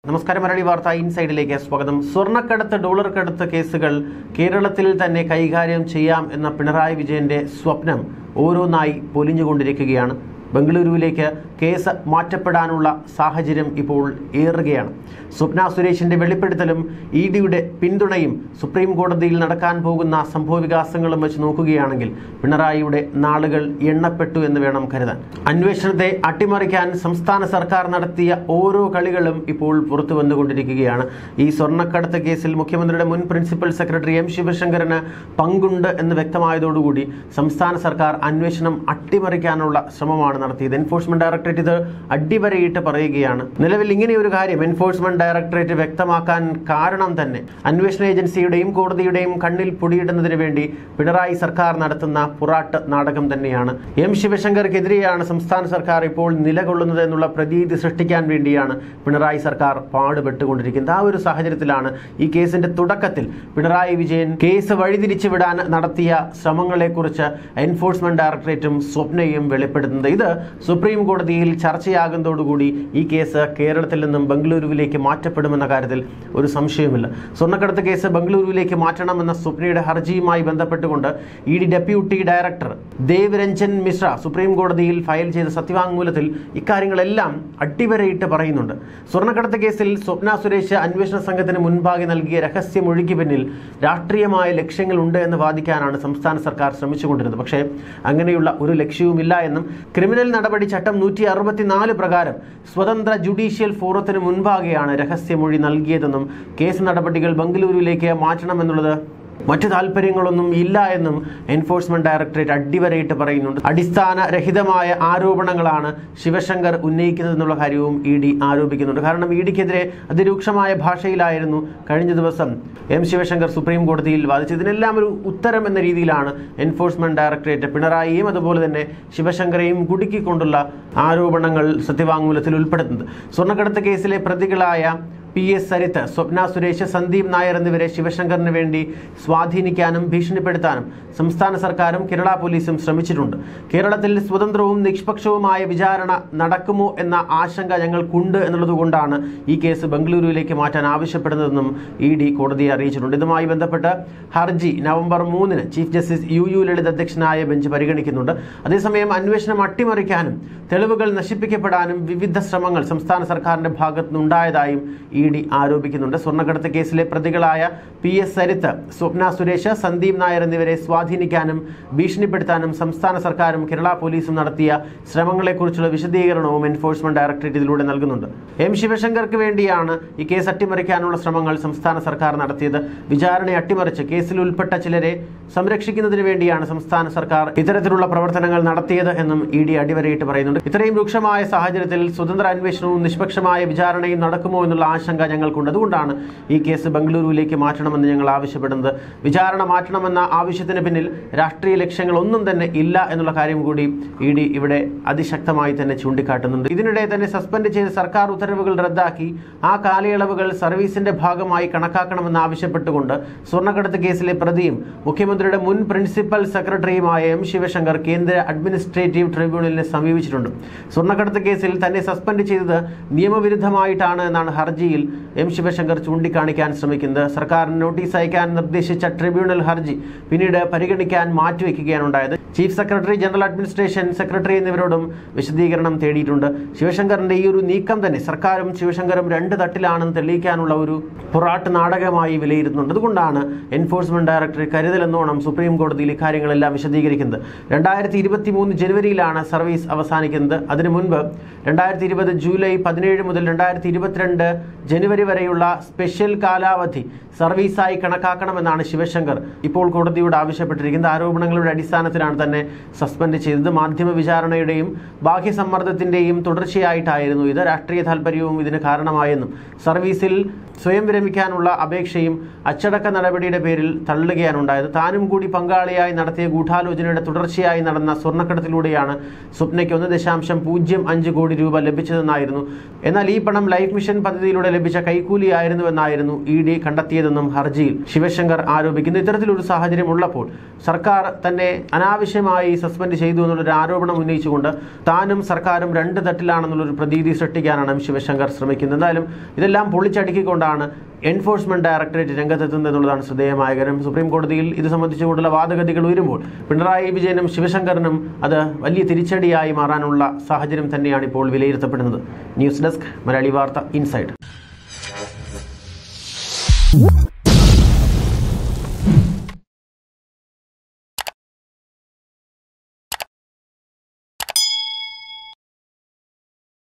നമസ്കാരം മലയാളി വാർത്ത ഇൻസൈഡിലേക്ക് സ്വാഗതം സ്വർണ്ണക്കടത്ത് ഡോളർ കടത്ത് കേസുകൾ കേരളത്തിൽ തന്നെ കൈകാര്യം ചെയ്യാം എന്ന പിണറായി വിജയന്റെ സ്വപ്നം ഓരോന്നായി പൊലിഞ്ഞുകൊണ്ടിരിക്കുകയാണ് ബംഗളൂരുവിലേക്ക് കേസ് മാറ്റപ്പെടാനുള്ള സാഹചര്യം ഇപ്പോൾ ഏറുകയാണ് സ്വപ്ന സുരേഷിന്റെ വെളിപ്പെടുത്തലും ഇ ഡിയുടെ പിന്തുണയും സുപ്രീം കോടതിയിൽ നടക്കാൻ പോകുന്ന സംഭവവികാസങ്ങളും വെച്ച് നോക്കുകയാണെങ്കിൽ പിണറായിയുടെ നാളുകൾ എണ്ണപ്പെട്ടു എന്ന് വേണം കരുതാൻ അന്വേഷണത്തെ അട്ടിമറിക്കാൻ സംസ്ഥാന സർക്കാർ നടത്തിയ ഓരോ കളികളും ഇപ്പോൾ പുറത്തു വന്നുകൊണ്ടിരിക്കുകയാണ് ഈ സ്വർണ്ണക്കടത്ത് കേസിൽ മുഖ്യമന്ത്രിയുടെ മുൻ പ്രിൻസിപ്പൽ സെക്രട്ടറി എം ശിവശങ്കരന് പങ്കുണ്ട് എന്ന് വ്യക്തമായതോടുകൂടി സംസ്ഥാന സർക്കാർ അന്വേഷണം അട്ടിമറിക്കാനുള്ള ശ്രമമാണ് നടത്തിയത് എൻഫോഴ്സ്മെന്റ് ഡയറക്ടറേറ്റ് ഇത് അടിവരയിട്ട് പറയുകയാണ് നിലവിൽ ഇങ്ങനെ ഒരു കാര്യം എൻഫോഴ്സ്മെന്റ് ഡയറക്ടറേറ്റ് വ്യക്തമാക്കാൻ കാരണം തന്നെ അന്വേഷണ ഏജൻസിയുടെയും കോടതിയുടെയും കണ്ണിൽ പൊടിയിടുന്നതിന് വേണ്ടി പിണറായി സർക്കാർ നടത്തുന്ന പുറാട്ട് നാടകം തന്നെയാണ് എം ശിവശങ്കർക്കെതിരെയാണ് സംസ്ഥാന സർക്കാർ ഇപ്പോൾ നിലകൊള്ളുന്നത് എന്നുള്ള പ്രതീതി സൃഷ്ടിക്കാൻ വേണ്ടിയാണ് പിണറായി സർക്കാർ പാടുപെട്ടുകൊണ്ടിരിക്കുന്നത് ആ ഒരു സാഹചര്യത്തിലാണ് ഈ കേസിന്റെ തുടക്കത്തിൽ പിണറായി വിജയൻ കേസ് വഴിതിരിച്ചു വിടാൻ നടത്തിയ ശ്രമങ്ങളെക്കുറിച്ച് എൻഫോഴ്സ്മെന്റ് ഡയറക്ടറേറ്റും സ്വപ്നയും വെളിപ്പെടുത്തുന്നത് ഇത് സുപ്രീം കോടതിയിൽ ചർച്ചയാകുന്നതോടുകൂടി ഈ കേസ് കേരളത്തിൽ നിന്നും ബംഗളൂരുവിലേക്ക് മാറ്റപ്പെടുമെന്ന കാര്യത്തിൽ ഒരു സംശയവുമില്ല സ്വർണ്ണക്കടത്ത് കേസ് ബംഗളൂരുവിലേക്ക് മാറ്റണമെന്ന സ്വപ്നയുടെ ഹർജിയുമായി ബന്ധപ്പെട്ടുകൊണ്ട് E D deputy director Dev Ranjan Mishra supreme കോടതിയിൽ ഫയൽ ചെയ്ത സത്യവാങ്മൂലത്തിൽ ഇക്കാര്യങ്ങളെല്ലാം അട്ടിവരയിട്ട് പറയുന്നുണ്ട് സ്വർണ്ണക്കടത്ത് കേസിൽ സ്വപ്ന സുരേഷ് അന്വേഷണ സംഘത്തിന് മുൻപാകെ നൽകിയ രഹസ്യമൊഴുകി പിന്നിൽ രാഷ്ട്രീയമായ ലക്ഷ്യങ്ങളുണ്ട് എന്ന് വാദിക്കാനാണ് സംസ്ഥാന സർക്കാർ ശ്രമിച്ചുകൊണ്ടിരുന്നത് പക്ഷേ അങ്ങനെയുള്ള ഒരു ലക്ഷ്യവുമില്ല എന്നും ക്രിമിനൽ നടപടി ചട്ടം നൂറ്റി അറുപത്തിനാല് പ്രകാരം സ്വതന്ത്ര ജുഡീഷ്യൽ ഫോറത്തിന് മുൻപാകെയാണ് രഹസ്യമൊഴി നൽകിയതെന്നും കേസ് നടപടികൾ ബംഗളൂരുവിലേക്ക് മാറ്റണമെന്നുള്ളത് മറ്റു താല്പര്യങ്ങളൊന്നും ഇല്ല എന്നും എൻഫോഴ്സ്മെന്റ് ഡയറക്ടറേറ്റ് അടിവരയിട്ട് പറയുന്നുണ്ട് അടിസ്ഥാനരഹിതമായ ആരോപണങ്ങളാണ് ശിവശങ്കർ ഉന്നയിക്കുന്നതെന്നുള്ള കാര്യവും ഇ ഡി ആരോപിക്കുന്നുണ്ട് കാരണം ഇ ഡിക്കെതിരെ അതിരൂക്ഷമായ ഭാഷയിലായിരുന്നു കഴിഞ്ഞ ദിവസം എം ശിവശങ്കർ സുപ്രീം കോടതിയിൽ വാദിച്ചത് ഇതിനെല്ലാം ഒരു ഉത്തരം എന്ന രീതിയിലാണ് എൻഫോഴ്സ്മെന്റ് ഡയറക്ടറേറ്റ് പിണറായിയും അതുപോലെ തന്നെ ശിവശങ്കരെയും കുടുക്കിക്കൊണ്ടുള്ള ആരോപണങ്ങൾ സത്യവാങ്മൂലത്തിൽ ഉൾപ്പെടുത്തുന്നത് സ്വർണ്ണക്കടത്ത് കേസിലെ പ്രതികളായ പി എസ് സരിത്ത് സ്വപ്ന സുരേഷ് സന്ദീപ് നായർ എന്നിവരെ ശിവശങ്കറിന് വേണ്ടി സ്വാധീനിക്കാനും ഭീഷണിപ്പെടുത്താനും സംസ്ഥാന സർക്കാരും കേരള പോലീസും ശ്രമിച്ചിട്ടുണ്ട് കേരളത്തിൽ സ്വതന്ത്രവും നിഷ്പക്ഷവുമായ വിചാരണ നടക്കുമോ എന്ന ആശങ്ക ഞങ്ങൾക്കുണ്ട് എന്നുള്ളതുകൊണ്ടാണ് ഈ കേസ് ബംഗളൂരുവിലേക്ക് മാറ്റാൻ ആവശ്യപ്പെടുന്നതെന്നും ഇ ഡി കോടതിയെ അറിയിച്ചിട്ടുണ്ട് ഇതുമായി ബന്ധപ്പെട്ട് ഹർജി നവംബർ മൂന്നിന് chief justice U U Lalit അധ്യക്ഷനായ ബെഞ്ച് പരിഗണിക്കുന്നുണ്ട് അതേസമയം അന്വേഷണം അട്ടിമറിക്കാനും തെളിവുകൾ നശിപ്പിക്കപ്പെടാനും വിവിധ ശ്രമങ്ങൾ സംസ്ഥാന സർക്കാരിന്റെ ഭാഗത്തുനിന്നുണ്ടായതായും ഇ ഡി ആരോപിക്കുന്നുണ്ട് സ്വർണ്ണക്കടത്ത് കേസിലെ പ്രതികളായ പി എസ് സരിത്ത് സ്വപ്ന സുരേഷ് സന്ദീപ് നായർ എന്നിവരെ സ്വാധീനിക്കാനും ഭീഷണിപ്പെടുത്താനും സംസ്ഥാന സർക്കാരും കേരള പോലീസും നടത്തിയ ശ്രമങ്ങളെക്കുറിച്ചുള്ള വിശദീകരണവും എൻഫോഴ്സ്മെന്റ് ഡയറക്ടറേറ്റ് ഇതിലൂടെ നൽകുന്നുണ്ട് എം ശിവശങ്കർക്ക് വേണ്ടിയാണ് ഈ കേസ് അട്ടിമറിക്കാനുള്ള ശ്രമങ്ങൾ സംസ്ഥാന സർക്കാർ നടത്തിയത് വിചാരണ അട്ടിമറിച്ച് കേസിൽ ഉൾപ്പെട്ട ചിലരെ സംരക്ഷിക്കുന്നതിന് വേണ്ടിയാണ് സംസ്ഥാന സർക്കാർ ഇത്തരത്തിലുള്ള പ്രവർത്തനങ്ങൾ നടത്തിയത് എന്നും ഇ ഡി അടിവരയിട്ട് പറയുന്നുണ്ട് ഇത്രയും രൂക്ഷമായ സാഹചര്യത്തിൽ സ്വതന്ത്ര അന്വേഷണവും നിഷ്പക്ഷമായ വിചാരണയും നടക്കുമോ എന്നുള്ള ആശങ്ക ഞങ്ങൾക്കുണ്ട് അതുകൊണ്ടാണ് ഈ കേസ് ബംഗളൂരുവിലേക്ക് മാറ്റണമെന്ന് ഞങ്ങൾ ആവശ്യപ്പെടുന്നത് വിചാരണ മാറ്റണമെന്ന ആവശ്യത്തിന് പിന്നിൽ രാഷ്ട്രീയ ലക്ഷ്യങ്ങൾ ഒന്നും തന്നെ ഇല്ല എന്നുള്ള കാര്യം കൂടി ഇ ഡി ഇവിടെ അതിശക്തമായി തന്നെ ചൂണ്ടിക്കാട്ടുന്നുണ്ട് ഇതിനിടെ തന്നെ സസ്പെൻഡ് ചെയ്ത സർക്കാർ ഉത്തരവുകൾ റദ്ദാക്കി ആ കാലയളവുകൾ സർവീസിന്റെ ഭാഗമായി കണക്കാക്കണമെന്ന് ആവശ്യപ്പെട്ടുകൊണ്ട് സ്വർണ്ണക്കടത്ത് കേസിലെ പ്രതിയും മുഖ്യമന്ത്രിയുടെ മുൻ പ്രിൻസിപ്പൽ സെക്രട്ടറിയുമായ എം ശിവശങ്കർ കേന്ദ്ര അഡ്മിനിസ്ട്രേറ്റീവ് ട്രിബ്യൂണലിനെ സമീപിച്ചിട്ടുണ്ട് സ്വർണ്ണക്കടത്ത് കേസിൽ തന്നെ സസ്പെൻഡ് ചെയ്തത് നിയമവിരുദ്ധമായിട്ടാണ് എന്നാണ് ഹർജിയിൽ എം ശിവശങ്കർ ചൂണ്ടിക്കാണിക്കാൻ ശ്രമിക്കുന്നത് സർക്കാരിന് നോട്ടീസ് അയക്കാൻ നിർദ്ദേശിച്ച ട്രിബ്യൂണൽ ഹർജി പിന്നീട് പരിഗണിക്കാൻ മാറ്റിവെക്കുകയാണ് ഉണ്ടായത് chief secretary general administration secretary എന്നിവരോടും വിശദീകരണം തേടിയിട്ടുണ്ട് ശിവശങ്കറിന്റെ ഈ ഒരു നീക്കം തന്നെ സർക്കാരും ശിവശങ്കറും രണ്ട് തട്ടിലാണെന്ന് തെളിയിക്കാനുള്ള ഒരു പൊറാട്ട് നാടകമായി വിലയിരുത്തുന്നുണ്ട് അതുകൊണ്ടാണ് എൻഫോഴ്സ്മെന്റ് ഡയറക്ടർ കരുതലെന്നോണം സുപ്രീം കോടതിയിൽ ഇക്കാര്യങ്ങളെല്ലാം വിശദീകരിക്കുന്നത് രണ്ടായിരത്തി ഇരുപത്തി മൂന്ന് ജനുവരിയിലാണ് സർവീസ് അവസാനിക്കുന്നത് അതിനു മുൻപ് രണ്ടായിരത്തി ഇരുപത് ജൂലൈ പതിനേഴ് മുതൽ രണ്ടായിരത്തി ഇരുപത്തിരണ്ട് ജനുവരി വരെയുള്ള സ്പെഷ്യൽ കാലാവധി സർവീസായി കണക്കാക്കണമെന്നാണ് ശിവശങ്കർ ഇപ്പോൾ കോടതിയോട് ആവശ്യപ്പെട്ടിരിക്കുന്നത് ആരോപണങ്ങളുടെ അടിസ്ഥാനത്തിലാണ് തന്നെ സസ്പെൻഡ് ചെയ്തത് മാധ്യമ വിചാരണയുടെയും ബാഹ്യസമ്മർദ്ദത്തിന്റെയും തുടർച്ചയായിട്ടായിരുന്നു ഇത് രാഷ്ട്രീയ താല്പര്യവും ഇതിന് കാരണമായെന്നും സർവീസിൽ സ്വയം വിരമിക്കാനുള്ള അപേക്ഷയും അച്ചടക്ക നടപടിയുടെ പേരിൽ തള്ളുകയാണ് ഉണ്ടായത് താനും കൂടി പങ്കാളിയായി നടത്തിയ ഗൂഢാലോചനയുടെ തുടർച്ചയായി നടന്ന സ്വർണ്ണക്കടത്തിലൂടെയാണ് സ്വപ്നയ്ക്ക് ഒന്ന് ദശാംശം പൂജ്യം അഞ്ച് കോടി രൂപ ലഭിച്ചതെന്നായിരുന്നു എന്നാൽ ഈ പണം ലൈഫ് മിഷൻ പദ്ധതിയിലൂടെ ലഭിച്ച കൈക്കൂലിയായിരുന്നുവെന്നായിരുന്നു ഇ ഡി കണ്ടെത്തിയതെന്നും ഹർജിയിൽ ശിവശങ്കർ ആരോപിക്കുന്നു ഇത്തരത്തിലൊരു സാഹചര്യം ഉള്ളപ്പോൾ സർക്കാർ തന്നെ അനാവശ്യമായി സസ്പെൻഡ് ചെയ്തു എന്നുള്ളൊരു ആരോപണം ഉന്നയിച്ചുകൊണ്ട് താനും സർക്കാരും രണ്ട് തട്ടിലാണെന്നുള്ളൊരു പ്രതീതി സൃഷ്ടിക്കാനാണ് എം ശിവശങ്കർ ശ്രമിക്കുന്നത് എന്തായാലും ഇതെല്ലാം പൊളിച്ചടുക്കിക്കൊണ്ടാണ് എൻഫോഴ്സ്മെന്റ് ഡയറക്ടറേറ്റ് രംഗത്തെത്തുന്നത് എന്നുള്ളതാണ് ശ്രദ്ധേയമായ കാര്യം സുപ്രീം കോടതിയിൽ ഇത് സംബന്ധിച്ചുകൊണ്ടുള്ള വാദഗതികൾ ഉയരുമ്പോൾ പിണറായി വിജയനും ശിവശങ്കറിനും അത് വലിയ തിരിച്ചടിയായി മാറാനുള്ള സാഹചര്യം തന്നെയാണ് ഇപ്പോൾ വിലയിരുത്തപ്പെടുന്നത് ന്യൂസ് ഡെസ്ക് മലയാളി വാർത്ത ഇൻസൈഡ്